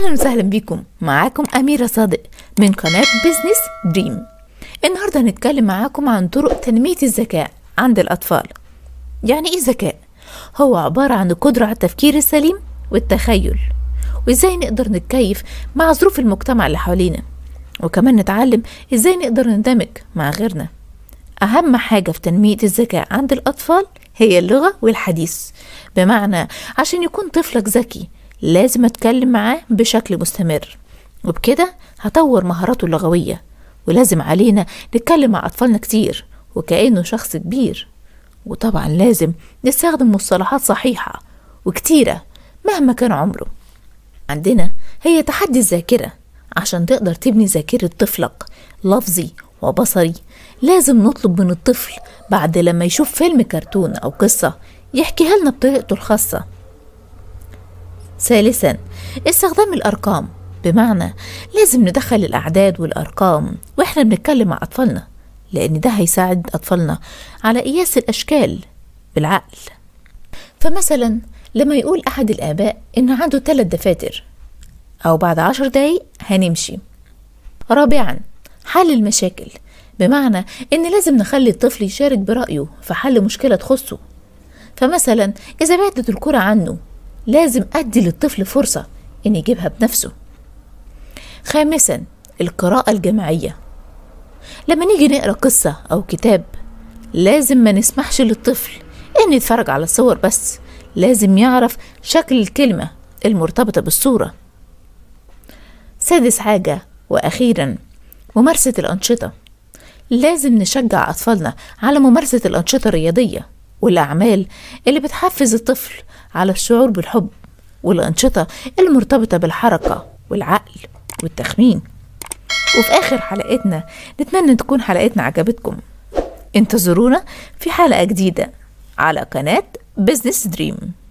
أهلا وسهلا بكم معاكم أميرة صادق من قناة بيزنس دريم النهاردة هنتكلم معاكم عن طرق تنمية الذكاء عند الأطفال يعني إيه ذكاء؟ هو عبارة عن القدرة على التفكير السليم والتخيل وإزاي نقدر نتكيف مع ظروف المجتمع اللي حوالينا وكمان نتعلم إزاي نقدر نندمج مع غيرنا أهم حاجة في تنمية الذكاء عند الأطفال هي اللغة والحديث بمعنى عشان يكون طفلك ذكي لازم أتكلم معاه بشكل مستمر وبكده هطور مهاراته اللغوية ولازم علينا نتكلم مع أطفالنا كتير وكأنه شخص كبير وطبعا لازم نستخدم مصطلحات صحيحة وكتيرة مهما كان عمره عندنا هي تحدي الذاكرة عشان تقدر تبني ذاكرة طفلك لفظي وبصري لازم نطلب من الطفل بعد لما يشوف فيلم كرتون أو قصة يحكيها لنا بطريقته الخاصة ثالثا استخدام الأرقام بمعنى لازم ندخل الأعداد والأرقام وإحنا بنتكلم مع أطفالنا لأن ده هيساعد أطفالنا على قياس الأشكال بالعقل فمثلا لما يقول أحد الآباء إن عنده ثلاث دفاتر أو بعد عشر دقايق هنمشي رابعا حل المشاكل بمعنى إن لازم نخلي الطفل يشارك برأيه في حل مشكلة تخصه فمثلا إذا بعدت الكرة عنه لازم أدي للطفل فرصة إن يجيبها بنفسه خامسا القراءة الجماعية لما نيجي نقرا قصة أو كتاب لازم ما نسمحش للطفل إن يتفرج على الصور بس لازم يعرف شكل الكلمة المرتبطة بالصورة سادس حاجة وأخيرا ممارسة الأنشطة لازم نشجع أطفالنا على ممارسة الأنشطة الرياضية والأعمال اللي بتحفز الطفل على الشعور بالحب والأنشطة المرتبطة بالحركة والعقل والتخمين وفي آخر حلقتنا نتمنى تكون حلقتنا عجبتكم انتظرونا في حلقة جديدة على قناة بزنس دريم